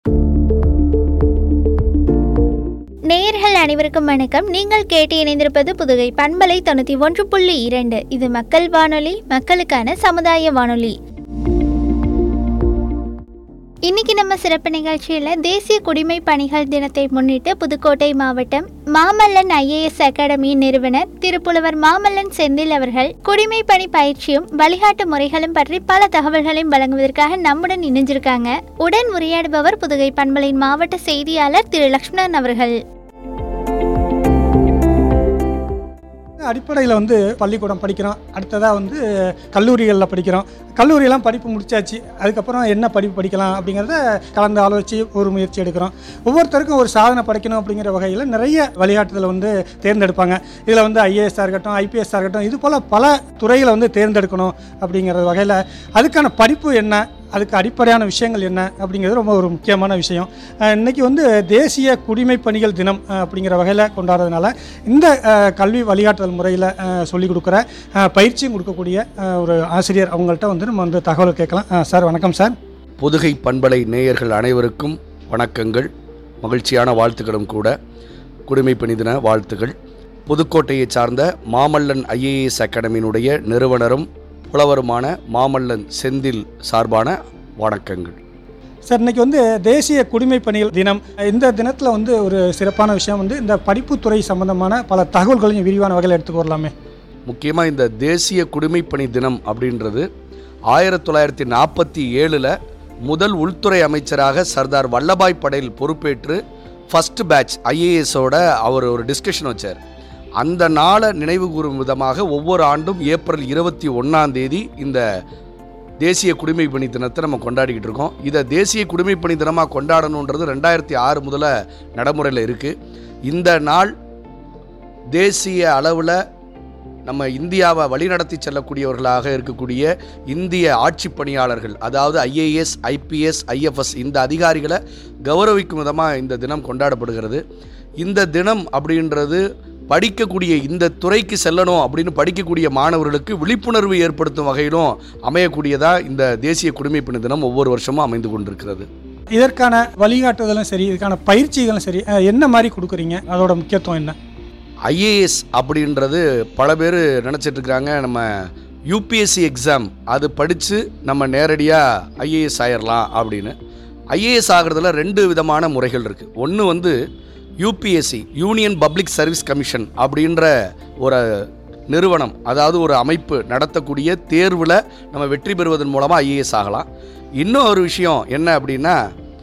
நேயர்கள் அனைவருக்கும் வணக்கம் நீங்கள் கேட்டு இணைந்திருப்பது புதுகை பண்பலை தொண்ணூற்றி ஒன்று புள்ளி இரண்டு இது மக்கள் வானொலி மக்களுக்கான சமுதாய வானொலி இன்னைக்கு நம்ம சிறப்பு நிகழ்ச்சியில் தேசிய குடிமை பணிகள் தினத்தை முன்னிட்டு புதுக்கோட்டை மாவட்டம் மாமல்லன் ஐஏஎஸ் அகாடமியின் நிறுவனர் திருப்புலவர் மாமல்லன் செந்தில் அவர்கள் குடிமை பணி பயிற்சியும் வழிகாட்டு முறைகளும் பற்றி பல தகவல்களையும் வழங்குவதற்காக நம்முடன் இணைஞ்சிருக்காங்க உடன் உரையாடுபவர் புதுகை பண்பலையின் மாவட்ட செய்தியாளர் திரு லக்ஷ்மணன் அவர்கள் அடிப்படையில் வந்து பள்ளிக்கூடம் படிக்கிறோம் அடுத்ததாக வந்து கல்லூரிகளில் படிக்கிறோம் கல்லூரியெல்லாம் படிப்பு முடிச்சாச்சு அதுக்கப்புறம் என்ன படிப்பு படிக்கலாம் அப்படிங்கிறத கலந்து ஆலோசித்து ஒரு முயற்சி எடுக்கிறோம் ஒவ்வொருத்தருக்கும் ஒரு சாதனை படைக்கணும் அப்படிங்கிற வகையில் நிறைய வழிகாட்டுதலை வந்து தேர்ந்தெடுப்பாங்க இதில் வந்து ஐஏஎஸ்ஸாக இருக்கட்டும் ஐபிஎஸ்ஸாக இருக்கட்டும் இது போல் பல துறைகளை வந்து தேர்ந்தெடுக்கணும் அப்படிங்கிற வகையில் அதுக்கான படிப்பு என்ன அதுக்கு அடிப்படையான விஷயங்கள் என்ன அப்படிங்கிறது ரொம்ப ஒரு முக்கியமான விஷயம் அஹ் இன்னைக்கு வந்து தேசிய குடிமை பணிகள் தினம் அஹ் அப்படிங்கிற வகையில் கொண்டாடுறதுனால இந்த அஹ், கல்வி வழிகாட்டுதல் முறையில் சொல்லிக் கொடுக்குற அஹ், பயிற்சியும் கொடுக்கக்கூடிய அஹ், ஒரு ஆசிரியர் அவங்கள்ட்ட வந்து நம்ம வந்து தகவல் கேட்கலாம் அஹ், சார் வணக்கம் சார் புதுகை பண்பலை நேயர்கள் அனைவருக்கும் வணக்கங்கள் மகிழ்ச்சியான வாழ்த்துக்களும் கூட குடிமை பணிதின வாழ்த்துக்கள் புதுக்கோட்டையை சார்ந்த மாமல்லன் ஐஏஎஸ் அகாடமியினுடைய நிறுவனரும் புலவருமான மாமல்லன் செந்தில் சார்பான வணக்கங்கள் சார் இன்னைக்கு வந்து தேசிய குடிமை பணிகள் தினம் இந்த தினத்தில் வந்து ஒரு சிறப்பான விஷயம் வந்து இந்த படிப்புத்துறை சம்பந்தமான பல தகவல்களையும் விரிவான வகையில் எடுத்துக்கு வரலாமே முக்கியமாக இந்த தேசிய குடிமைப்பணி தினம் அப்படின்றது ஆயிரத்தி தொள்ளாயிரத்தி நாற்பத்தி ஏழில் முதல் உள்துறை அமைச்சராக சர்தார் வல்லபாய் படேல் பொறுப்பேற்று ஃபர்ஸ்ட் பேட்ச் ஐஏஎஸோட அவர் ஒரு டிஸ்கஷன் வச்சார் அந்த நாளை நினைவு கூறும் விதமாக ஒவ்வொரு ஆண்டும் ஏப்ரல் இருபத்தி ஒன்றாம் தேதி இந்த தேசிய குடிமை பணி தினத்தை நம்ம கொண்டாடிக்கிட்டு இருக்கோம் இதை தேசிய குடிமை பணி தினமாக கொண்டாடணுன்றது ரெண்டாயிரத்தி ஆறு முதல்ல நடைமுறையில் இருக்குது இந்த நாள் தேசிய அளவில் நம்ம இந்தியாவை வழிநடத்தி செல்லக்கூடியவர்களாக இருக்கக்கூடிய இந்திய ஆட்சி பணியாளர்கள் அதாவது ஐஏஎஸ் ஐபிஎஸ் ஐஎஃப்எஸ் இந்த அதிகாரிகளை கௌரவிக்கும் விதமாக இந்த தினம் கொண்டாடப்படுகிறது இந்த தினம் அப்படின்றது படிக்கக்கூடிய இந்த துறைக்கு செல்லணும் அப்படின்னு படிக்கக்கூடிய மாணவர்களுக்கு விழிப்புணர்வு ஏற்படுத்தும் வகையிலும் அமையக்கூடியதாக இந்த தேசிய குடிமைப்பணி தினம் ஒவ்வொரு வருஷமும் அமைந்து கொண்டிருக்கிறது இதற்கான வழிகாட்டுதலும் சரி இதுக்கான பயிற்சிகளும் சரி அஹ், என்ன மாதிரி கொடுக்குறீங்க அதோட முக்கியத்துவம் என்ன ஐஏஎஸ் அப்படின்றது பல பேர் நினச்சிட்டு இருக்கிறாங்க நம்ம யூபிஎஸ்சி எக்ஸாம் அது படித்து நம்ம நேரடியாக ஐஏஎஸ் ஆயிடலாம் அப்படின்னு ஐஏஎஸ் ஆகிறதுல ரெண்டு விதமான முறைகள் இருக்குது ஒன்று வந்து UPSC union public service commission அப்படின்ற ஒரு நிறுவனம் அதாவது ஒரு அமைப்பு நடத்தக்கூடிய தேர்வில் நம்ம வெற்றி பெறுவதன் மூலமாக ஐஏஎஸ் ஆகலாம் இன்னும் ஒரு விஷயம் என்ன அப்படின்னா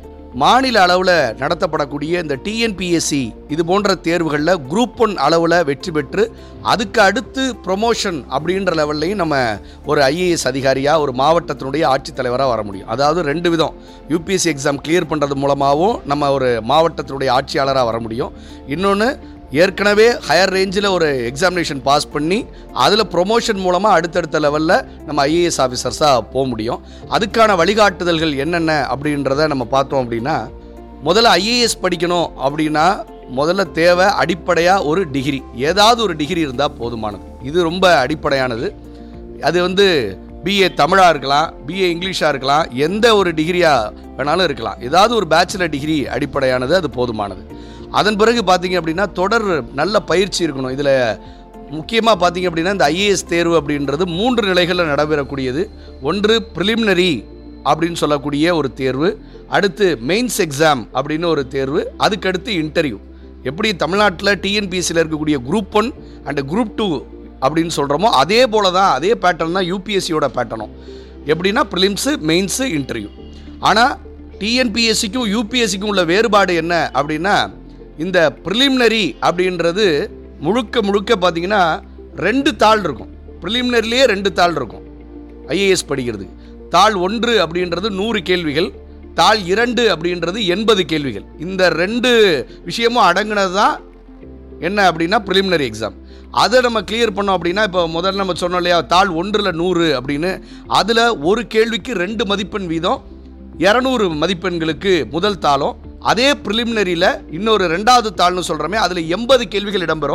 மாநில அளவில் நடத்தப்படக்கூடிய இந்த டிஎன்பிஎஸ்சி இது போன்ற தேர்வுகளில் குரூப் ஒன் அளவில் வெற்றி பெற்று அதுக்கு அடுத்து ப்ரொமோஷன் அப்படின்ற லெவல்லையும் நம்ம ஒரு ஐஏஎஸ் அதிகாரியாக ஒரு மாவட்டத்தினுடைய ஆட்சித்தலைவராக வர முடியும் அதாவது ரெண்டு விதம் யூபிஎஸ்சி எக்ஸாம் கிளியர் பண்ணுறது மூலமாகவும் நம்ம ஒரு மாவட்டத்தினுடைய ஆட்சியாளராக வர முடியும் இன்னொன்று ஏற்கனவே ஹையர் ரேஞ்சில் ஒரு எக்ஸாமினேஷன் பாஸ் பண்ணி அதில் ப்ரொமோஷன் மூலமாக அடுத்தடுத்த லெவலில் நம்ம ஐஏஎஸ் ஆஃபீஸர்ஸாக போக முடியும் அதுக்கான வழிகாட்டுதல்கள் என்னென்ன அப்படின்றத நம்ம பார்த்தோம் அப்படின்னா முதல்ல ஐஏஎஸ் படிக்கணும் அப்படின்னா முதல்ல தேவை அடிப்படையாக ஒரு டிகிரி ஏதாவது ஒரு டிகிரி இருந்தால் போதுமானது இது ரொம்ப அடிப்படையானது அது வந்து பிஏ தமிழாக இருக்கலாம் பிஏ இங்கிலீஷாக இருக்கலாம் எந்த ஒரு டிகிரியாக வேணாலும் இருக்கலாம் ஏதாவது ஒரு பேச்சுலர் டிகிரி அடிப்படையானது அது போதுமானது அதன் பிறகு பார்த்தீங்க அப்படின்னா தொடர் நல்ல பயிற்சி இருக்கணும் இதில் முக்கியமாக பார்த்தீங்க அப்படின்னா இந்த ஐஏஎஸ் தேர்வு அப்படின்றது மூன்று நிலைகளில் நடைபெறக்கூடியது ஒன்று ப்ரிலிமினரி அப்படின்னு சொல்லக்கூடிய ஒரு தேர்வு அடுத்து மெயின்ஸ் எக்ஸாம் அப்படின்னு ஒரு தேர்வு அதுக்கடுத்து இன்டர்வியூ எப்படி தமிழ்நாட்டில் டிஎன்பிஎஸ்சியில் இருக்கக்கூடிய group one and group two அப்படின்னு சொல்கிறோமோ அதே போல தான் அதே பேட்டர்ன் தான் யூபிஎஸ்சியோட பேட்டர்னும் எப்படின்னா ப்ரிலிம்ஸு மெயின்ஸு இன்டர்வியூ ஆனால் டிஎன்பிஎஸ்சிக்கும் யூபிஎஸ்சிக்கும் உள்ள வேறுபாடு என்ன அப்படின்னா இந்த ப்ரிலிமினரி அப்படின்றது முழுக்க முழுக்க பார்த்தீங்கன்னா ரெண்டு தாள் இருக்கும் ப்ரிலிமினரிலேயே ரெண்டு தாள் இருக்கும் ஐஏஎஸ் படிக்கிறதுக்கு தாள் ஒன்று அப்படின்றது நூறு கேள்விகள் தாள் இரண்டு அப்படின்றது எண்பது கேள்விகள் இந்த ரெண்டு விஷயமும் அடங்கினது தான் என்ன அப்படின்னா ப்ரிலிமினரி எக்ஸாம் அதை நம்ம கிளியர் பண்ணோம் அப்படின்னா இப்போ முதல்ல நம்ம சொன்னோம் இல்லையா தாள் ஒன்றில் நூறு அப்படின்னு அதில் ஒரு கேள்விக்கு ரெண்டு மதிப்பெண் வீதம் இரநூறு மதிப்பெண்களுக்கு முதல் தாளும் அதே ப்ரிலிமினரியில் இன்னொரு ரெண்டாவது தாள்னு சொல்கிறோமே அதில் எண்பது கேள்விகள் இடம்பெறும்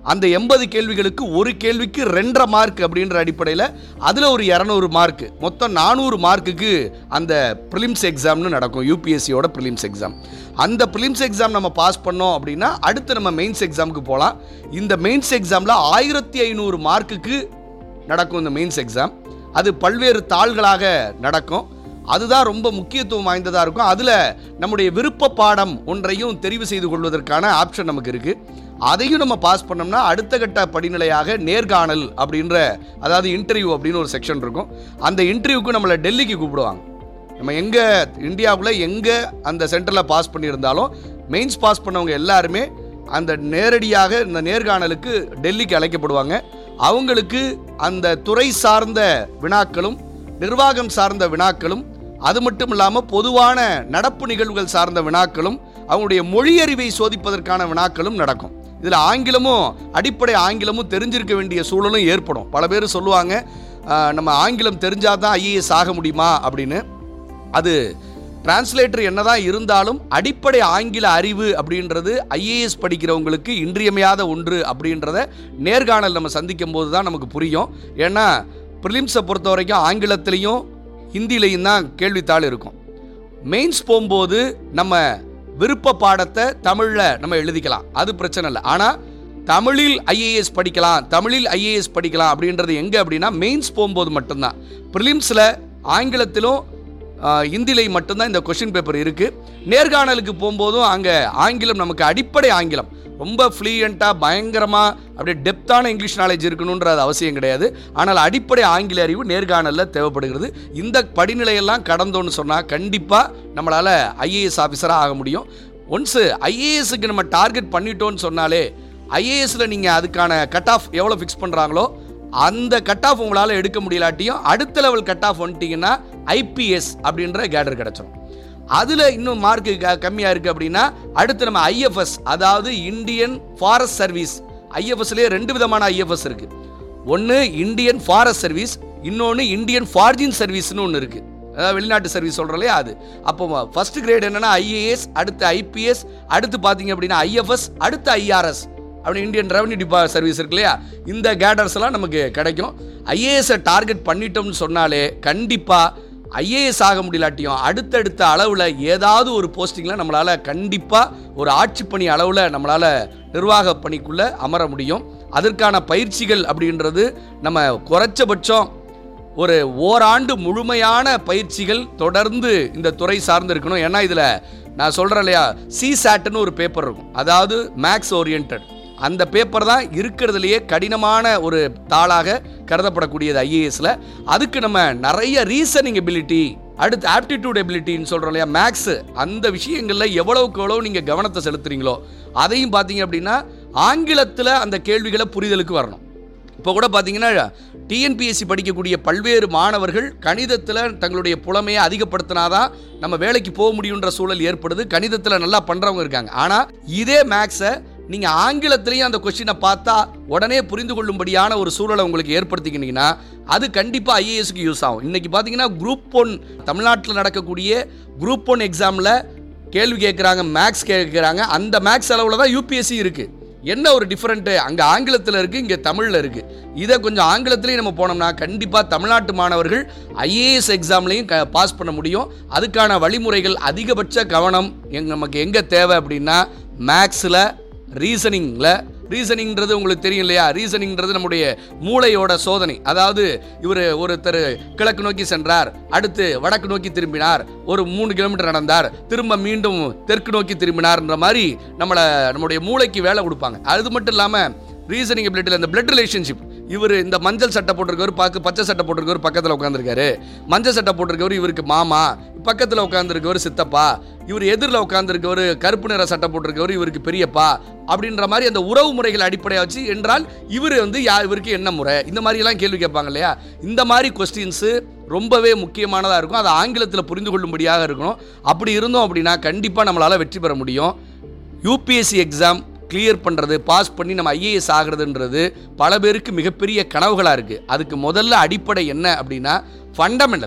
அந்த எண்பது கேள்விகளுக்கு ஒரு கேள்விக்கு ரெண்டரை மார்க் அப்படின்ற அடிப்படையில் அதில் ஒரு இரநூறு மார்க் மொத்தம் நானூறு மார்க்குக்கு அந்த ப்ரிலிம்ஸ் எக்ஸாம்னு நடக்கும் யூபிஎஸ்சியோட ப்ரிலிம்ஸ் எக்ஸாம் அந்த ப்ரிலிம்ஸ் எக்ஸாம் நம்ம பாஸ் பண்ணோம் அப்படின்னா அடுத்து நம்ம மெயின்ஸ் எக்ஸாமுக்கு போகலாம் இந்த மெயின்ஸ் எக்ஸாமில் ஆயிரத்தி ஐநூறு மார்க்குக்கு நடக்கும் இந்த மெயின்ஸ் எக்ஸாம் அது பல்வேறு தாள்களாக நடக்கும் அதுதான் ரொம்ப முக்கியத்துவம் வாய்ந்ததாக இருக்கும் அதில் நம்முடைய விருப்ப பாடம் ஒன்றையும் தெரிவு செய்து கொள்வதற்கான ஆப்ஷன் நமக்கு இருக்குது அதையும் நம்ம பாஸ் பண்ணோம்னா அடுத்த கட்ட படிநிலையாக நேர்காணல் அப்படின்ற அதாவது இன்டர்வியூ அப்படின்னு ஒரு செக்ஷன் இருக்கும் அந்த இன்டர்வியூக்கு நம்மளை டெல்லிக்கு கூப்பிடுவாங்க நம்ம எங்கே இந்தியாவுக்குள்ள எங்கே அந்த சென்டரில் பாஸ் பண்ணியிருந்தாலும் மெயின்ஸ் பாஸ் பண்ணவங்க எல்லாருமே அந்த நேரடியாக இந்த நேர்காணலுக்கு டெல்லிக்கு அழைக்கப்படுவாங்க அவங்களுக்கு அந்த துறை சார்ந்த வினாக்களும் நிர்வாகம் சார்ந்த வினாக்களும் அது மட்டும் இல்லாமல் பொதுவான நடப்பு நிகழ்வுகள் சார்ந்த வினாக்களும் அவங்களுடைய மொழியறிவை சோதிப்பதற்கான வினாக்களும் நடக்கும் இதில் ஆங்கிலமும் அடிப்படை ஆங்கிலமும் தெரிஞ்சிருக்க வேண்டிய சூழலும் ஏற்படும் பல பேர் சொல்லுவாங்க "ஆஹ், நம்ம ஆங்கிலம் தெரிஞ்சால் தான் ஐஏஎஸ் ஆக முடியுமா அப்படின்னு அது டிரான்ஸ்லேட்டர் என்னதான் இருந்தாலும் அடிப்படை ஆங்கில அறிவு அப்படின்றது ஐஏஎஸ் படிக்கிறவங்களுக்கு இன்றியமையாத ஒன்று அப்படின்றத நேர்காணல் நம்ம சந்திக்கும் போது தான் நமக்கு புரியும் ஏன்னா ப்ரிலிம்ஸை பொறுத்த வரைக்கும் ஆங்கிலத்திலையும் ஹிந்திலையும் தான் கேள்வித்தாள் இருக்கும் மெயின்ஸ் போகும்போது நம்ம விருப்ப பாடத்தை தமிழில் நம்ம எழுதிக்கலாம் அது பிரச்சனை இல்லை ஆனால் தமிழில் ஐஏஎஸ் படிக்கலாம் தமிழில் ஐஏஎஸ் படிக்கலாம் அப்படின்றது எங்கே அப்படின்னா மெயின்ஸ் போகும்போது மட்டும்தான் ப்ரிலிம்ஸில் ஆங்கிலத்திலும் ஆஹ், ஹிந்திலையும் மட்டும்தான் இந்த கொஷின் பேப்பர் இருக்குது நேர்காணலுக்கு போகும்போதும் அங்கே ஆங்கிலம் நமக்கு அடிப்படை ஆங்கிலம் ரொம்ப ஃப்ளூயண்ட்டாக பயங்கரமாக அப்படியே டெப்த்தான இங்கிலீஷ் நாலேஜ் இருக்கணுன்றது அவசியம் கிடையாது ஆனால் அடிப்படை ஆங்கில அறிவு நேர்காணலில் தேவைப்படுகிறது இந்த படிநிலையெல்லாம் கடந்தோன்னு சொன்னால் கண்டிப்பாக நம்மளால் ஐஏஎஸ் ஆஃபீஸராக ஆக முடியும் ஒன்ஸு ஐஏஎஸ்க்கு நம்ம டார்கெட் பண்ணிட்டோன்னு சொன்னாலே ஐஏஎஸ்ல நீங்கள் அதுக்கான கட் ஆஃப் எவ்வளோ ஃபிக்ஸ் பண்ணுறாங்களோ அந்த கட் ஆஃப் உங்களால் எடுக்க முடியலாட்டியும் அடுத்த லெவல் கட் ஆஃப் வந்துட்டீங்கன்னா ஐபிஎஸ் அப்படின்ற கேடர் கிடச்சிரும் அதில் இன்னும் மார்க்கு க கம்மியாக இருக்குது அப்படின்னா அடுத்து நம்ம ஐஎஃப்எஸ் அதாவது இந்தியன் ஃபாரஸ்ட் சர்வீஸ் ஐஎஃப்எஸ்லேயே ரெண்டு விதமான ஐஎஃப்எஸ் இருக்குது ஒன்று இந்தியன் ஃபாரஸ்ட் சர்வீஸ் இன்னொன்று இந்தியன் ஃபார்ஜின் சர்வீஸ்னு ஒன்று இருக்குது அதாவது வெளிநாட்டு சர்வீஸ் சொல்கிறோம் இல்லையா அது அப்போ ஃபர்ஸ்ட் கிரேட் என்னன்னா ஐஏஎஸ் அடுத்து ஐபிஎஸ் அடுத்து பார்த்தீங்க அப்படின்னா ஐஎஃப்எஸ் அடுத்து ஐஆர்எஸ் அப்படி இந்தியன் ரெவன்யூ டிபா சர்வீஸ் இருக்கு இல்லையா இந்த கேடர்ஸ் எல்லாம் நமக்கு கிடைக்கும் ஐஏஎஸை டார்கெட் பண்ணிட்டோம்னு சொன்னாலே கண்டிப்பாக ஐஏஎஸ் ஆக முடியலாட்டியும் அடுத்தடுத்த அளவில் ஏதாவது ஒரு போஸ்டிங்கில் நம்மளால் கண்டிப்பாக ஒரு ஆட்சி பணி அளவில் நம்மளால் நிர்வாக பணிக்குள்ளே அமர முடியும் அதற்கான பயிற்சிகள் அப்படின்றது நம்ம குறைச்சபட்சம் ஒரு ஓராண்டு முழுமையான பயிற்சிகள் தொடர்ந்து இந்த துறை சார்ந்து இருக்கணும் ஏன்னா இதில் நான் சொல்கிறேன் இல்லையா சிசாட்னு ஒரு பேப்பர் இருக்கும் அதாவது மேக்ஸ் ஓரியன்ட் அந்த பேப்பர் தான் இருக்கிறதுலையே கடினமான ஒரு தாளாக கருதப்படக்கூடியது ஐஏஎஸ்ல அதுக்கு நம்ம நிறைய ரீசனிங் எபிலிட்டி அடுத்து ஆப்டிடியூட் எபிலிட்டின்னு சொல்கிறோம் இல்லையா மேக்ஸ் அந்த விஷயங்களில் எவ்வளவுக்கு எவ்வளவு நீங்கள் கவனத்தை செலுத்துறீங்களோ அதையும் பார்த்தீங்க அப்படின்னா ஆங்கிலத்தில் அந்த கேள்விகளை புரிதலுக்கு வரணும் இப்போ கூட பார்த்தீங்கன்னா டிஎன்பிஎஸ்சி படிக்கக்கூடிய பல்வேறு மாணவர்கள் கணிதத்தில் தங்களுடைய புலமையை அதிகப்படுத்தினாதான் நம்ம வேலைக்கு போக முடியுன்ற சூழல் ஏற்படுது கணிதத்தில் நல்லா பண்ணுறவங்க இருக்காங்க ஆனால் இதே மேக்ஸை நீங்கள் ஆங்கிலத்திலையும் அந்த கொஸ்டினை பார்த்தா உடனே புரிந்து கொள்ளும்படியான ஒரு சூழலை உங்களுக்கு ஏற்படுத்திக்கினீங்கன்னா அது கண்டிப்பாக ஐஏஎஸ்க்கு யூஸ் ஆகும் இன்றைக்கி பார்த்தீங்கன்னா குரூப் ஒன் தமிழ்நாட்டில் நடக்கக்கூடிய குரூப் ஒன் எக்ஸாமில் கேள்வி கேட்குறாங்க மேக்ஸ் கேட்குறாங்க அந்த மேக்ஸ் அளவில் தான் யூபிஎஸ்சி இருக்குது என்ன ஒரு டிஃப்ரெண்ட்டு அங்கே ஆங்கிலத்தில் இருக்குது இங்கே தமிழில் இருக்குது இதை கொஞ்சம் ஆங்கிலத்திலையும் நம்ம போனோம்னா கண்டிப்பாக தமிழ்நாட்டு மாணவர்கள் ஐஏஎஸ் எக்ஸாம்லையும் க பாஸ் பண்ண முடியும் அதுக்கான வழிமுறைகள் அதிகபட்ச கவனம் எங் நமக்கு எங்கே தேவை அப்படின்னா மேக்ஸில் ரீசனிங்கில் ரீசனிங்கிறது உங்களுக்கு தெரியும் இல்லையா ரீசனிங்கிறது நம்முடைய மூளையோட சோதனை அதாவது இவர் ஒருத்தர் கிழக்கு நோக்கி சென்றார் அடுத்து வடக்கு நோக்கி திரும்பினார் ஒரு மூணு கிலோமீட்டர் நடந்தார் திரும்ப மீண்டும் தெற்கு நோக்கி திரும்பினார்ன்ற மாதிரி நம்மளை நம்முடைய மூளைக்கு வேலை கொடுப்பாங்க அது மட்டும் இல்லாமல் ரீசனிங் எபிலிட்டியில் இந்த பிளட் ரிலேஷன்ஷிப் இவர் இந்த மஞ்சள் சட்டை போட்டிருக்கவர் பார்க்க பச்சை சட்டை போட்டிருக்கவர் பக்கத்தில் உட்காந்துருக்காரு மஞ்சள் சட்டை போட்டிருக்கவர் இவருக்கு மாமா பக்கத்தில் உட்காந்துருக்கவர் சித்தப்பா இவர் எதிரில் உட்காந்துருக்கவர் கருப்பு நிற சட்டை போட்டிருக்கவர் இவருக்கு பெரியப்பா அப்படின்ற மாதிரி அந்த உறவு முறைகள் அடிப்படையாக வச்சு என்றால் இவர் வந்து யா இவருக்கு என்ன முறை இந்த மாதிரியெல்லாம் கேள்வி கேட்பாங்க இல்லையா இந்த மாதிரி கொஸ்டின்ஸு ரொம்பவே முக்கியமானதாக இருக்கும் அது ஆங்கிலத்தில் புரிந்து கொள்ளும்படியாக இருக்கணும் அப்படி இருந்தோம் அப்படின்னா கண்டிப்பாக நம்மளால் வெற்றி பெற முடியும் யூபிஎஸ்சி எக்ஸாம் கிளியர் பண்ணுறது பாஸ் பண்ணி நம்ம ஐஏஎஸ் ஆகிறதுன்றது பல பேருக்கு மிகப்பெரிய கனவுகளாக இருக்குது அதுக்கு முதல்ல அடிப்படை என்ன அப்படின்னா ஃபண்டமெண்டல்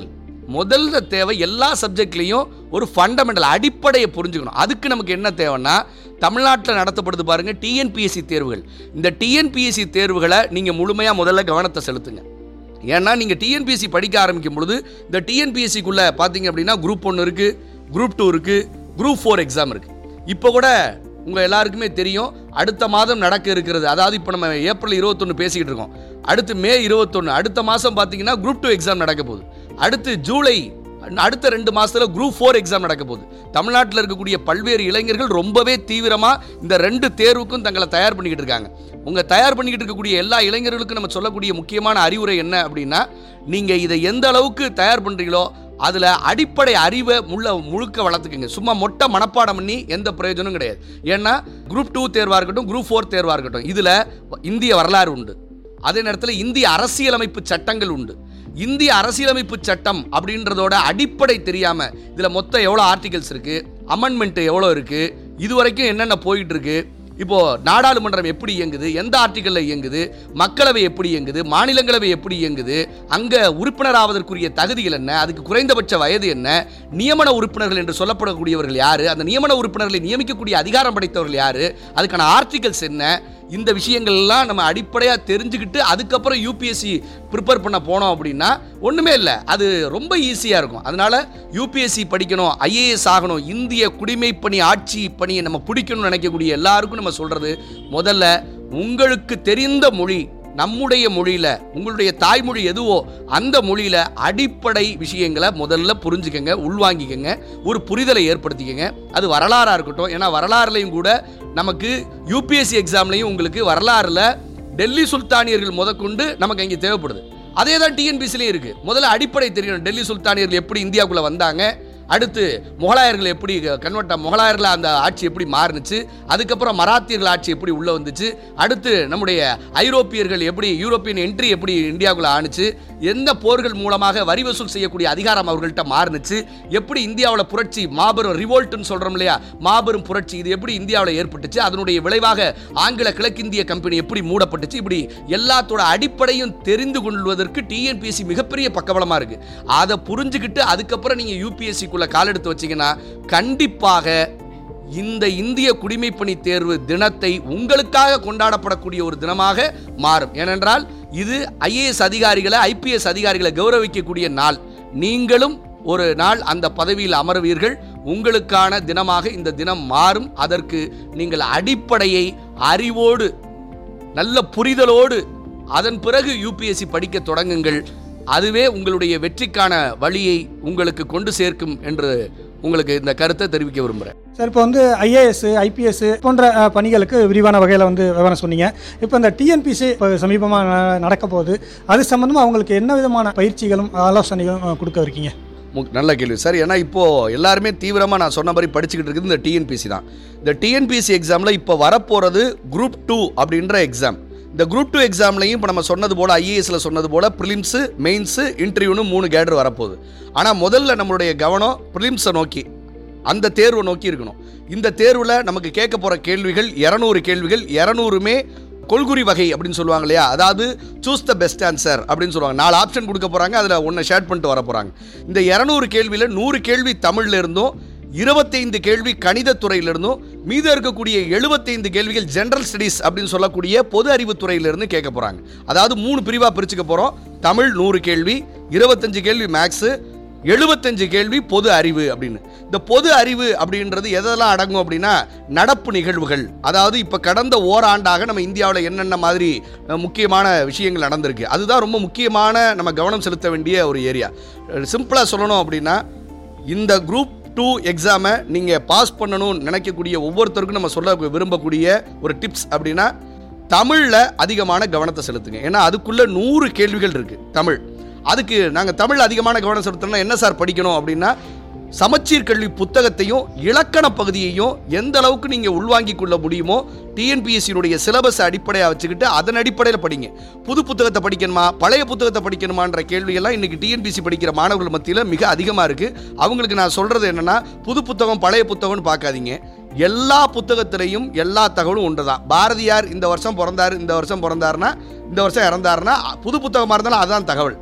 முதல்ல தேவை எல்லா சப்ஜெக்ட்லேயும் ஒரு ஃபண்டமெண்டல் அடிப்படையை புரிஞ்சுக்கணும் அதுக்கு நமக்கு என்ன தேவைன்னா தமிழ்நாட்டில் நடத்தப்படுது பாருங்கள் டிஎன்பிஎஸ்சி தேர்வுகள் இந்த டிஎன்பிஎஸ்சி தேர்வுகளை நீங்கள் முழுமையாக முதல்ல கவனத்தை செலுத்துங்க ஏன்னா நீங்கள் டிஎன்பிஎஸ்சி படிக்க ஆரம்பிக்கும் பொழுது இந்த டிஎன்பிஎஸ்சிக்குள்ளே பார்த்தீங்க அப்படின்னா குரூப் ஒன்று இருக்குது குரூப் டூ இருக்குது குரூப் ஃபோர் எக்ஸாம் இருக்குது இப்போ கூட உங்கள் எல்லாருக்குமே தெரியும் அடுத்த மாதம் நடக்க இருக்கிறது அதாவது இப்போ நம்ம ஏப்ரல் இருபத்தொன்று பேசிக்கிட்டு இருக்கோம் அடுத்து மே இருபத்தொன்று அடுத்த மாதம் பார்த்தீங்கன்னா குரூப் டூ எக்ஸாம் நடக்க போகுது அடுத்து ஜூலை அடுத்த ரெண்டு மாசத்துல குரூப் ஃபோர் எக்ஸாம் நடக்க போகுது தமிழ்நாட்டில் இருக்கக்கூடிய பல்வேறு இளைஞர்கள் ரொம்பவே தீவிரமாக இந்த ரெண்டு தேர்வுக்கும் தங்களை தயார் பண்ணிக்கிட்டு இருக்காங்க உங்கள் தயார் பண்ணிக்கிட்டு இருக்கக்கூடிய எல்லா இளைஞர்களுக்கும் நம்ம சொல்லக்கூடிய முக்கியமான அறிவுரை என்ன அப்படின்னா நீங்கள் இதை எந்த அளவுக்கு தயார் பண்ணுறீங்களோ அதில் அடிப்படை அறிவை முள்ள முழுக்க வளர்த்துக்குங்க சும்மா மொட்டை மனப்பாடம் பண்ணி எந்த பிரயோஜனமும் கிடையாது ஏன்னா குரூப் டூ தேர்வாக இருக்கட்டும் குரூப் ஃபோர் தேர்வாக இருக்கட்டும் இதில் இந்திய வரலாறு உண்டு அதே நேரத்தில் இந்திய அரசியலமைப்பு சட்டங்கள் உண்டு இந்திய அரசியலமைப்பு சட்டம் அப்படின்றதோட அடிப்படை தெரியாம இதுல மொத்தம் எவ்வளோ ஆர்டிகல்ஸ் இருக்கு அமெண்ட்மெண்ட் எவ்வளோ இருக்கு இது வரைக்கும் என்னென்ன போயிட்டு இருக்கு இப்போ நாடாளுமன்றம் எப்படி இயங்குது எந்த ஆர்டிக்கல்ல இயங்குது மக்களவை எப்படி இயங்குது மாநிலங்களவை எப்படி இயங்குது அங்க உறுப்பினர் ஆவதற்குரிய தகுதிகள் என்ன அதுக்கு குறைந்தபட்ச வயது என்ன நியமன உறுப்பினர்கள் என்று சொல்லப்படக்கூடியவர்கள் யாரு அந்த நியமன உறுப்பினர்களை நியமிக்கக்கூடிய அதிகாரம் படைத்தவர்கள் யாரு அதுக்கான ஆர்டிகல்ஸ் என்ன இந்த விஷயங்கள் எல்லாம் நம்ம அடிப்படையாக தெரிஞ்சுக்கிட்டு அதுக்கப்புறம் யூபிஎஸ்சி ப்ரிப்பேர் பண்ண போனோம் அப்படின்னா ஒன்றுமே இல்லை அது ரொம்ப ஈஸியாக இருக்கும் அதனால யூபிஎஸ்சி படிக்கணும் ஐஏஎஸ் ஆகணும் இந்திய குடிமைப்பணி ஆட்சி பணியை நம்ம பிடிக்கணும்னு நினைக்கக்கூடிய எல்லாருக்கும் நம்ம சொல்கிறது முதல்ல உங்களுக்கு தெரிந்த மொழி நம்முடைய மொழியில உங்களுடைய தாய்மொழி எதுவோ அந்த மொழியில அடிப்படை விஷயங்களை முதல்ல புரிஞ்சுக்கங்க உள்வாங்கிக்கங்க ஒரு புரிதலை ஏற்படுத்திக்கங்க அது வரலாறா இருக்கட்டும் ஏன்னா வரலாறுலையும் கூட நமக்கு யூபிஎஸ்சி எக்ஸாம்லையும் உங்களுக்கு வரலாறுல டெல்லி சுல்தானியர்கள் முதற்கொண்டு நமக்கு இங்கே தேவைப்படுது அதே தான் டிஎன்பிசிலையும் இருக்கு முதல்ல அடிப்படை தெரியணும் டெல்லி சுல்தானியர்கள் எப்படி இந்தியாவுக்குள்ள வந்தாங்க அடுத்து முகலாயர்கள் எப்படி கன்வெர்ட் முகலாயர்கள் அந்த ஆட்சி எப்படி மாறுனுச்சு அதுக்கப்புறம் மராத்தியர்கள் ஆட்சி எப்படி உள்ளே வந்துச்சு அடுத்து நம்முடைய ஐரோப்பியர்கள் எப்படி யூரோப்பியன் என்ட்ரி எப்படி இந்தியாவுக்குள்ள ஆணுச்சு எந்த போர்கள் மூலமாக வரி வசூல் செய்யக்கூடிய அதிகாரம் அவர்கள்ட்ட மாறுனுச்சு எப்படி இந்தியாவில் புரட்சி மாபெரும் ரிவோல்ட்னு சொல்கிறோம் இல்லையா மாபெரும் புரட்சி இது எப்படி இந்தியாவில் ஏற்பட்டுச்சு அதனுடைய விளைவாக ஆங்கில கிழக்கிந்திய கம்பெனி எப்படி மூடப்பட்டுச்சு இப்படி எல்லாத்தோட அடிப்படையும் தெரிந்து கொள்வதற்கு டிஎன்பிஎஸ்சி மிகப்பெரிய பக்கபலமாக இருக்குது அதை புரிஞ்சுக்கிட்டு அதுக்கப்புறம் நீங்கள் யூபிஎஸ்சிக்குள்ளே கால் எடுத்து வச்சீங்கன்னா கண்டிப்பாக இந்த இந்திய குடிமைப்பணி தேர்வு தினத்தை உங்களுக்காக கொண்டாடப்படக்கூடிய ஒரு தினமாக மாறும் ஏனென்றால் இது ஐஏஎஸ் அதிகாரிகளை ஐபிஎஸ் அதிகாரிகளை கௌரவிக்கக்கூடிய நாள் நீங்களும் ஒரு நாள் அந்த பதவியில் அமர்வீர்கள் உங்களுக்கான தினமாக இந்த தினம் மாறும் அதற்கு நீங்கள் அடிப்படையை அறிவோடு நல்ல புரிதலோடு அதன் பிறகு யூபிஎஸ்சி படிக்க தொடங்குங்கள் அதுவே உங்களுடைய வெற்றிக்கான வழியை உங்களுக்கு கொண்டு சேர்க்கும் என்று உங்களுக்கு இந்த கருத்தை தெரிவிக்க விரும்புகிறேன் சார் இப்போ வந்து ஐஏஎஸ் ஐபிஎஸ் போன்ற அஹ், பணிகளுக்கு விரிவான வகையில் வந்து விவரம் சொன்னீங்க இப்போ இந்த டிஎன்பிசி இப்போ சமீபமாக நடக்க போகுது அது சம்மந்தமாக அவங்களுக்கு என்ன விதமான பயிற்சிகளும் ஆலோசனைகளும் அஹ், கொடுக்க இருக்கீங்க மு- நல்ல கேள்வி சார் ஏன்னா இப்போது எல்லாருமே தீவிரமாக நான் சொன்ன மாதிரி படிச்சுக்கிட்டு இருக்குது இந்த டிஎன்பிசி தான் இந்த டிஎன்பிசி எக்ஸாமில் இப்போ வரப்போகிறது குரூப் டூ அப்படின்ற எக்ஸாம் இந்த குரூப் டூ எக்ஸாம்லையும் இப்போ நம்ம சொன்னது போல் ஐஏஎஸில் சொன்னது போல் ப்ரிலிம்ஸு மெயின்ஸு இன்டர்வியூன்னு மூணு கேடர் வரப்போகுது ஆனால் முதல்ல நம்மளுடைய கவனம் ப்ரிலிம்ஸை நோக்கி அந்த தேர்வை நோக்கி இருக்கணும் இந்த தேர்வில் நமக்கு கேட்க போகிற கேள்விகள் இரநூறு கேள்விகள் இரநூறுமே கொள்குறி வகை அப்படின்னு சொல்லுவாங்க இல்லையா அதாவது சூஸ் த பெஸ்ட் ஆன்சர் அப்படின்னு சொல்லுவாங்க நாலு ஆப்ஷன் கொடுக்க போகிறாங்க அதில் ஒன்று ஷேர் பண்ணிட்டு வர போகிறாங்க இந்த இரநூறு கேள்வியில் நூறு கேள்வி தமிழ்ல இருந்தும் இருபத்தைந்து கேள்வி கணிதத்துறையிலிருந்தும் மீதம் இருக்கக்கூடிய எழுபத்தைந்து கேள்விகள் ஜெனரல் ஸ்டடீஸ் அப்படின்னு சொல்லக்கூடிய பொது அறிவுத்துறையிலிருந்து கேட்க போகிறாங்க அதாவது மூணு பிரிவாக பிரிச்சுக்க போகிறோம் தமிழ் நூறு கேள்வி இருபத்தஞ்சு கேள்வி மேக்ஸு எழுபத்தஞ்சு கேள்வி பொது அறிவு அப்படின்னு இந்த பொது அறிவு அப்படின்றது எதெல்லாம் அடங்கும் அப்படின்னா நடப்பு நிகழ்வுகள் அதாவது இப்போ கடந்த ஓராண்டாக நம்ம இந்தியாவில் என்னென்ன மாதிரி அஹ், முக்கியமான விஷயங்கள் நடந்திருக்கு அதுதான் ரொம்ப முக்கியமான நம்ம கவனம் செலுத்த வேண்டிய ஒரு ஏரியா சிம்பிளாக சொல்லணும் அப்படின்னா இந்த குரூப் டூ எக்ஸாமை நீங்கள் பாஸ் பண்ணணும்னு நினைக்கக்கூடிய ஒவ்வொருத்தருக்கும் நம்ம சொல்ல விரும்பக்கூடிய ஒரு டிப்ஸ் அப்படின்னா தமிழில் அதிகமான கவனத்தை செலுத்துங்க ஏன்னா அதுக்குள்ளே நூறு கேள்விகள் இருக்குது தமிழ் அதுக்கு நாங்கள் தமிழ் அதிகமான கவனம் செலுத்தணும்னா என்ன சார் படிக்கணும் அப்படின்னா சமச்சீர் கல்வி புத்தகத்தையும் இலக்கண பகுதியையும் எந்த அளவுக்கு நீங்கள் உள்வாங்கிக் கொள்ள முடியுமோ டிஎன்பிஎஸ்சியினுடைய சிலபஸ் அடிப்படையாக வச்சுக்கிட்டு அதன் அடிப்படையில் படிங்க புது புத்தகத்தை படிக்கணுமா பழைய புத்தகத்தை படிக்கணுமான்ற கேள்வியெல்லாம் இன்னைக்கு டிஎன்பிஎஸ்சி படிக்கிற மாணவர்கள் மத்தியில் மிக அதிகமாக இருக்குது அவங்களுக்கு நான் சொல்கிறது என்னென்னா புது புத்தகம் பழைய புத்தகம்னு பார்க்காதீங்க எல்லா புத்தகத்திலையும் எல்லா தகவலும் ஒன்று தான் பாரதியார் இந்த வருஷம் பிறந்தார் இந்த வருஷம் பிறந்தாருன்னா இந்த வருஷம் இறந்தாருன்னா புது புத்தகமாக இருந்தாலும் அதுதான் தகவல்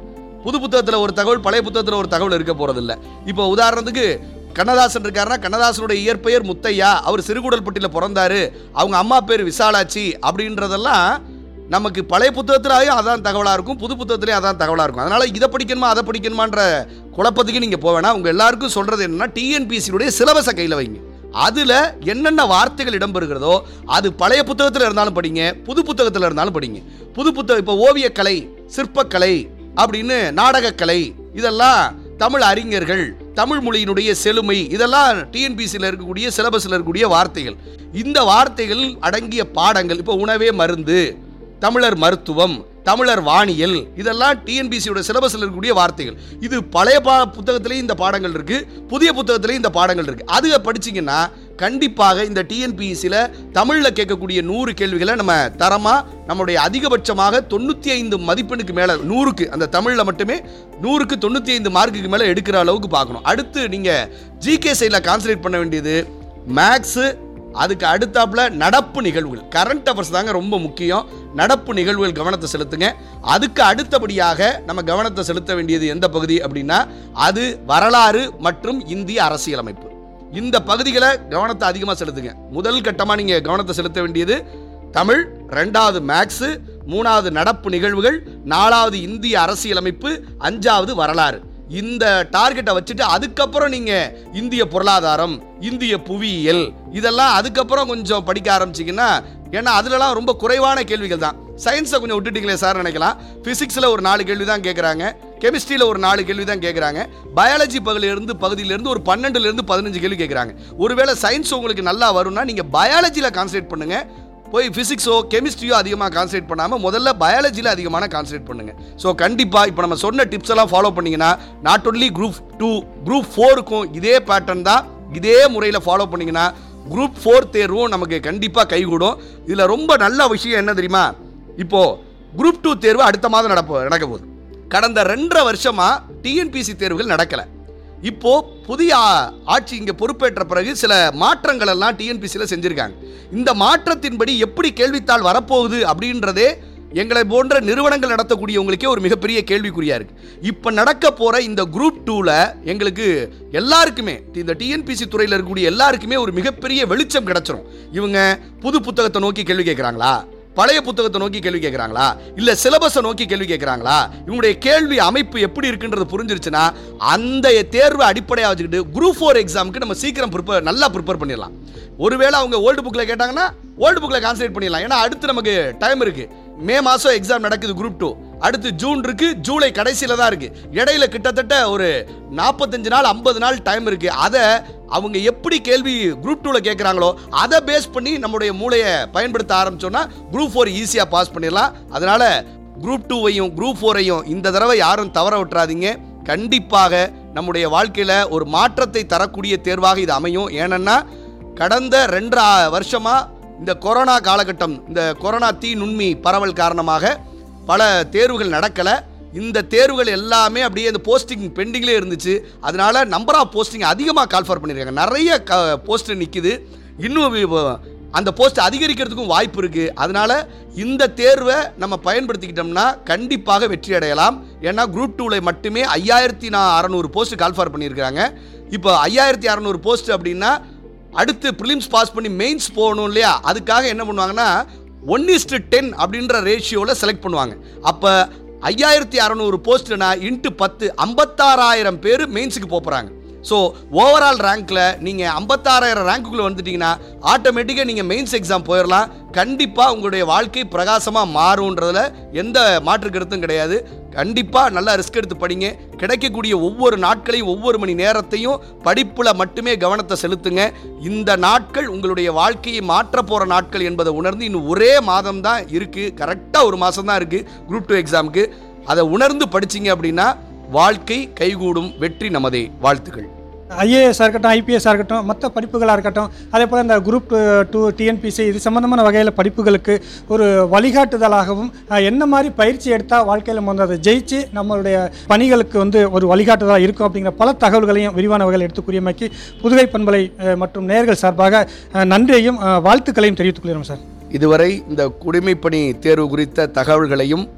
புது புத்தகத்தில் ஒரு தகவல் பழைய புத்தகத்தில் ஒரு தகவல் இருக்க போகிறதில்ல இப்போ உதாரணத்துக்கு கண்ணதாசன் இருக்காருன்னா கண்ணதாசனுடைய இயற்பெயர் முத்தையா அவர் சிறுகுடல்பட்டியில் பிறந்தாரு அவங்க அம்மா பேர் விசாலாட்சி அப்படின்றதெல்லாம் நமக்கு பழைய புத்தகத்திலையும் அதான் தகவலாக இருக்கும் புது புத்தகத்திலையும் அதான் தகவலாக இருக்கும் அதனால் இதை படிக்கணுமா அதை படிக்கணுமான்ற குழப்பத்துக்கு நீங்கள் போக வேணாம் உங்கள் எல்லாருக்கும் சொல்கிறது என்னன்னா டிஎன்பிசியுடைய சிலபஸை கையில் வைங்க அதில் என்னென்ன வார்த்தைகள் இடம்பெறுகிறதோ அது பழைய புத்தகத்தில் இருந்தாலும் படிங்க புது புத்தகத்தில் இருந்தாலும் படிங்க புது புத்தகம் இப்போ ஓவியக்கலை சிற்பக்கலை அப்படின்னு நாடகக்கலை இதெல்லாம் தமிழ் அறிஞர்கள் தமிழ் மொழியினுடைய செழுமை இதெல்லாம் டிஎன்பிசியில் இருக்கக்கூடிய சிலபஸில் இருக்கக்கூடிய வார்த்தைகள் இந்த வார்த்தைகள் அடங்கிய பாடங்கள் இப்போ உணவே மருந்து தமிழர் மருத்துவம் தமிழர் வானியல் இதெல்லாம் டிஎன்பிசியோட சிலபஸில் இருக்கக்கூடிய வார்த்தைகள் இது பழைய பா புத்தகத்திலையும் இந்த பாடங்கள் இருக்கு புதிய புத்தகத்திலையும் இந்த பாடங்கள் இருக்கு அது படிச்சீங்கன்னா கண்டிப்பாக இந்த டிஎன்பிசியில் தமிழில் கேட்கக்கூடிய நூறு கேள்விகளை நம்ம தரமாக நம்மளுடைய அதிகபட்சமாக தொண்ணூற்றி ஐந்து மதிப்பெண்ணுக்கு மேலே நூறுக்கு அந்த தமிழில் மட்டுமே நூறுக்கு தொண்ணூற்றி ஐந்து மார்க்குக்கு மேலே எடுக்கிற அளவுக்கு பார்க்கணும் அடுத்து நீங்கள் ஜிகே சைடில் கான்சன்ட்ரேட் பண்ண வேண்டியது மேக்ஸு அதுக்கு அடுத்தாப்புல நடப்பு நிகழ்வுகள் கரண்ட் அவர்ஸ் தாங்க ரொம்ப முக்கியம் நடப்பு நிகழ்வுகள் கவனத்தை செலுத்துங்க அதுக்கு அடுத்தபடியாக நம்ம கவனத்தை செலுத்த வேண்டியது எந்த பகுதி அப்படின்னா அது வரலாறு மற்றும் இந்திய அரசியலமைப்பு இந்த பகுதிகளை கவனத்தை அதிகமாக செலுத்துங்க முதல் கட்டமாக நீங்கள் கவனத்தை செலுத்த வேண்டியது தமிழ் ரெண்டாவது மேக்ஸு மூணாவது நடப்பு நிகழ்வுகள் நாலாவது இந்திய அரசியலமைப்பு அஞ்சாவது வரலாறு இந்த டார்கெட்டை வச்சுட்டு அதுக்கப்புறம் நீங்கள் இந்திய பொருளாதாரம் இந்திய புவியியல் இதெல்லாம் அதுக்கப்புறம் கொஞ்சம் படிக்க ஆரம்பிச்சிங்கன்னா ஏன்னா அதுலலாம் ரொம்ப குறைவான கேள்விகள் தான் சயின்ஸை கொஞ்சம் விட்டுட்டீங்களே சார் நினைக்கலாம் ஃபிசிக்ஸில் ஒரு நாலு கேள்வி தான் கேட்குறாங்க கெமிஸ்ட்ரியில் ஒரு நாலு கேள்வி தான் கேட்குறாங்க பயாலஜி பகுதியிலிருந்து பகுதியிலேருந்து ஒரு பன்னெண்டுலேருந்து பதினஞ்சு கேள்வி கேட்குறாங்க ஒருவேளை சயின்ஸ் உங்களுக்கு நல்லா வரும்னா நீங்கள் பயாலஜியில் கான்சன்ட்ரேட் பண்ணுங்கள் போய் ஃபிசிக்ஸோ கெமிஸ்ட்ரியோ அதிகமாக கான்சன்ட்ரேட் பண்ணாமல் முதல்ல பயாலஜியில் அதிகமான கான்சன்ட்ரேட் பண்ணுங்க ஸோ கண்டிப்பாக இப்போ நம்ம சொன்ன டிப்ஸ் எல்லாம் ஃபாலோ பண்ணீங்கன்னா not only group two group ஃபோருக்கும் இதே பேட்டர்ன் தான் இதே முறையில் ஃபாலோ பண்ணீங்கன்னா குரூப் ஃபோர் தேர்வும் நமக்கு கண்டிப்பாக கைகூடும் இதில் ரொம்ப நல்ல விஷயம் என்ன தெரியுமா இப்போது குரூப் டூ தேர்வு அடுத்த மாதம் நடப்ப நடக்க போகுது கடந்த ரெண்டரை வருஷமாக டிஎன்பிசி தேர்வுகள் நடக்கலை இப்போ புதிய ஆ- ஆட்சி இங்கே பொறுப்பேற்ற பிறகு சில மாற்றங்கள் எல்லாம் டிஎன்பிசியில் செஞ்சுருக்காங்க இந்த மாற்றத்தின்படி எப்படி கேள்வித்தாள் வரப்போகுது அப்படின்றதே எங்களை போன்ற நிறுவனங்கள் நடத்தக்கூடியவங்களுக்கே ஒரு மிகப்பெரிய கேள்விக்குறியா இருக்கு இப்போ நடக்க போற இந்த குரூப் டூவில் எங்களுக்கு எல்லாருக்குமே இந்த டிஎன்பிசி துறையில் இருக்கக்கூடிய எல்லாருக்குமே ஒரு மிகப்பெரிய வெளிச்சம் கிடைச்சிரும் இவங்க புது புத்தகத்தை நோக்கி கேள்வி கேட்குறாங்களா பழைய புத்தகத்தை நோக்கி கேள்வி கேட்குறாங்களா இல்லை சிலபஸை நோக்கி கேள்வி கேட்குறாங்களா இவங்களுடைய கேள்வி அமைப்பு எப்படி இருக்குன்றது புரிஞ்சிருச்சுன்னா அந்த தேர்வை அடிப்படையாக வச்சுக்கிட்டு குரூப் ஃபோர் எக்ஸாமுக்கு நம்ம சீக்கிரம் ப்ரிப்பேர் நல்லா ப்ரிப்பேர் பண்ணிடலாம் ஒருவேளை அவங்க ஓல்டு புக்கில் கேட்டாங்கன்னா ஓல்டு புக்கில் கான்சன்ட்ரேட் பண்ணிடலாம் ஏன்னா அடுத்து நமக்கு டைம் இருக்கு மே மாதம் எக்ஸாம் நடக்குது குரூப் டூ அடுத்து ஜூன் இருக்கு ஜூலை கடைசியில் தான் இருக்கு இடையில கிட்டத்தட்ட ஒரு நாற்பத்தஞ்சு நாள் ஐம்பது நாள் டைம் இருக்கு அதை அவங்க எப்படி கேள்வி குரூப் டூவில் கேட்குறாங்களோ அதை பேஸ் பண்ணி நம்முடைய மூளையை பயன்படுத்த ஆரம்பிச்சோன்னா குரூப் ஃபோர் ஈஸியாக பாஸ் பண்ணிடலாம் அதனால குரூப் டூவையும் குரூப் ஃபோரையும் இந்த தடவை யாரும் தவற விட்டுறாதீங்க கண்டிப்பாக நம்முடைய வாழ்க்கையில் ஒரு மாற்றத்தை தரக்கூடிய தேர்வாக இது அமையும் ஏனென்னா கடந்த ரெண்டரை வருஷமாக இந்த கொரோனா காலகட்டம் இந்த கொரோனா தீ நுண்மி பரவல் காரணமாக பல தேர்வுகள் நடக்கலை இந்த தேர்வுகள் எல்லாமே அப்படியே இந்த போஸ்டிங் பெண்டிங்லேயே இருந்துச்சு அதனால நம்பர் ஆஃப் போஸ்டிங் அதிகமாக கால்ஃபர் பண்ணியிருக்காங்க நிறைய க போஸ்ட் நிற்கிது இன்னும் வி- அந்த போஸ்ட் அதிகரிக்கிறதுக்கும் வாய்ப்பு இருக்குது அதனால இந்த தேர்வை நம்ம பயன்படுத்திக்கிட்டோம்னா கண்டிப்பாக வெற்றி அடையலாம் ஏன்னா குரூப் டூவில் மட்டுமே ஐயாயிரத்தி நான் அறநூறு போஸ்ட் கால்ஃபர் பண்ணியிருக்காங்க இப்போ ஐயாயிரத்தி அறநூறு போஸ்ட் அப்படின்னா அடுத்து ப்ரிலிம்ஸ் பாஸ் பண்ணி மெயின்ஸ் போகணும் இல்லையா அதுக்காக என்ன பண்ணுவாங்கன்னா ஒன் இஸ்டு டென் அப்படின்ற ரேஷியோவில் செலக்ட் பண்ணுவாங்க அப்போ ஐயாயிரத்தி அறநூறு போஸ்ட்னா இன்ட்டு பத்து ஐம்பத்தாறாயிரம் பேர் மெயின்ஸுக்கு போகிறாங்க ஸோ ஓவரால் ரேங்க்கில் நீங்கள் ஐம்பத்தாறாயிரம் ரேங்க்குள்ளே வந்துட்டீங்கன்னா ஆட்டோமேட்டிக்காக நீங்கள் மெயின்ஸ் எக்ஸாம் போயிடலாம் கண்டிப்பாக உங்களுடைய வாழ்க்கை பிரகாசமாக மாறுன்றதுல எந்த மாற்று கருத்தும் கிடையாது கண்டிப்பாக நல்லா ரிஸ்க் எடுத்து படிங்க கிடைக்கக்கூடிய ஒவ்வொரு நாட்களையும் ஒவ்வொரு மணி நேரத்தையும் படிப்பில் மட்டுமே கவனத்தை செலுத்துங்க இந்த நாட்கள் உங்களுடைய வாழ்க்கையை மாற்ற போகிற நாட்கள் என்பதை உணர்ந்து இன்னும் ஒரே மாதம் தான் இருக்குது கரெக்டாக ஒரு மாதம் தான் இருக்குது குரூப் டூ எக்ஸாமுக்கு அதை உணர்ந்து படிச்சீங்க அப்படின்னா வாழ்க்கை கைகூடும் வெற்றி நமதே வாழ்த்துக்கள் ஐஏஎஸ்ஸாக இருக்கட்டும் ஐபிஎஸ்ஸாக இருக்கட்டும் மற்ற படிப்புகளாக இருக்கட்டும் அதே போல் இந்த குரூப் டூ டிஎன்பிசி இது சம்மந்தமான வகையில் படிப்புகளுக்கு ஒரு வழிகாட்டுதலாகவும் அஹ், என்ன மாதிரி பயிற்சி எடுத்தால் வாழ்க்கையில் வந்து அதை ஜெயிச்சு நம்மளுடைய பணிகளுக்கு வந்து ஒரு வழிகாட்டுதலாக இருக்கும் அப்படிங்கிற பல தகவல்களையும் விரிவான வகையில் எடுத்துக்கூறியமைக்கு புதுகை பண்பலை அஹ், மற்றும் நேர்கள் சார்பாக அஹ், நன்றியையும் அஹ், வாழ்த்துக்களையும் தெரிவித்துக் கொள்கிறோம் சார் இதுவரை இந்த குடிமைப்பணி தேர்வு குறித்த தகவல்களையும்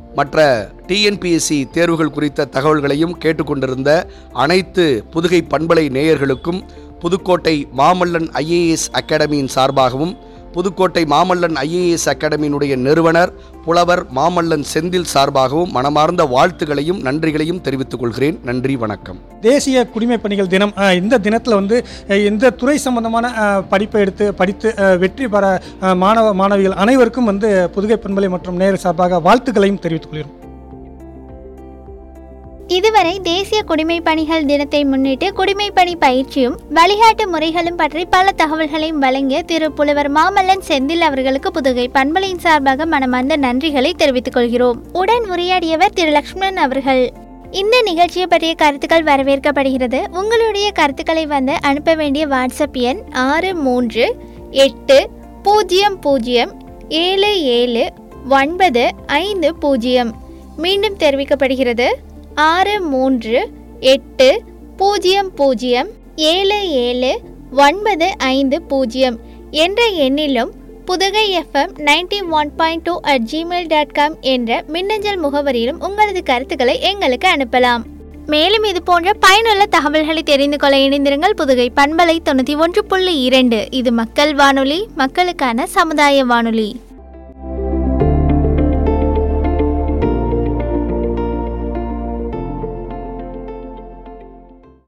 மற்ற டிஎன்பிஎஸ்சி தேர்வுகள் குறித்த தகவல்களையும் கேட்டுக்கொண்டிருந்த அனைத்து புதுகை பண்பலை நேயர்களுக்கும் புதுக்கோட்டை மாமல்லன் ஐஏஎஸ் அகாடமியின் சார்பாகவும் புதுக்கோட்டை மாமல்லன் ஐஏஎஸ் அகாடமியினுடைய நிறுவனர் புலவர் மாமல்லன் செந்தில் சார்பாகவும் மனமார்ந்த வாழ்த்துக்களையும் நன்றிகளையும் தெரிவித்துக் கொள்கிறேன் நன்றி வணக்கம் தேசிய குடிமைப் பணிகள் தினம் அஹ், இந்த தினத்தில் வந்து அஹ், இந்த துறை சம்பந்தமான அஹ், படிப்பை எடுத்து படித்து அஹ், வெற்றி பெற அஹ், மாணவ மாணவிகள் அனைவருக்கும் வந்து புதுகை பண்பலை மற்றும் நேரு சார்பாக வாழ்த்துக்களையும் தெரிவித்துக் கொள்கிறோம் இதுவரை தேசிய குடிமைப் பணிகள் தினத்தை முன்னிட்டு குடிமைப் பணி பயிற்சியும் வழிகாட்டு முறைகளும் பற்றி பல தகவல்களையும் வழங்கிய திரு புலவர் மாமல்லன் செந்தில் அவர்களுக்கு புதுகை பண்பலையின் சார்பாக மனமார்ந்த நன்றிகளை தெரிவித்துக் கொள்கிறோம் உடன் உரையாடியவர் திரு லக்ஷ்மணன் அவர்கள் இந்த நிகழ்ச்சியை பற்றிய கருத்துக்கள் வரவேற்கப்படுகிறது உங்களுடைய கருத்துக்களை வந்து அனுப்ப வேண்டிய வாட்ஸ்அப் எண் ஆறு மூன்று எட்டு பூஜ்ஜியம் பூஜ்ஜியம் ஏழு ஏழு ஒன்பது ஐந்து பூஜ்ஜியம் மீண்டும் தெரிவிக்கப்படுகிறது ஆறு மூன்று எட்டு பூஜ்ஜியம் பூஜ்ஜியம் ஏழு ஏழு ஒன்பது ஐந்து பூஜ்ஜியம் என்ற எண்ணிலும் Pudugai FM ninety one point two at Gmail dot com என்ற மின்னஞ்சல் முகவரியிலும் உங்களது கருத்துக்களை எங்களுக்கு அனுப்பலாம் மேலும் இது போன்ற பயனுள்ள தகவல்களை தெரிந்து கொள்ள இணைந்திருங்கள் புதுகை பண்பலை தொண்ணூற்றி ஒன்று புள்ளி இரண்டு இது மக்கள் வானொலி மக்களுக்கான சமுதாய வானொலி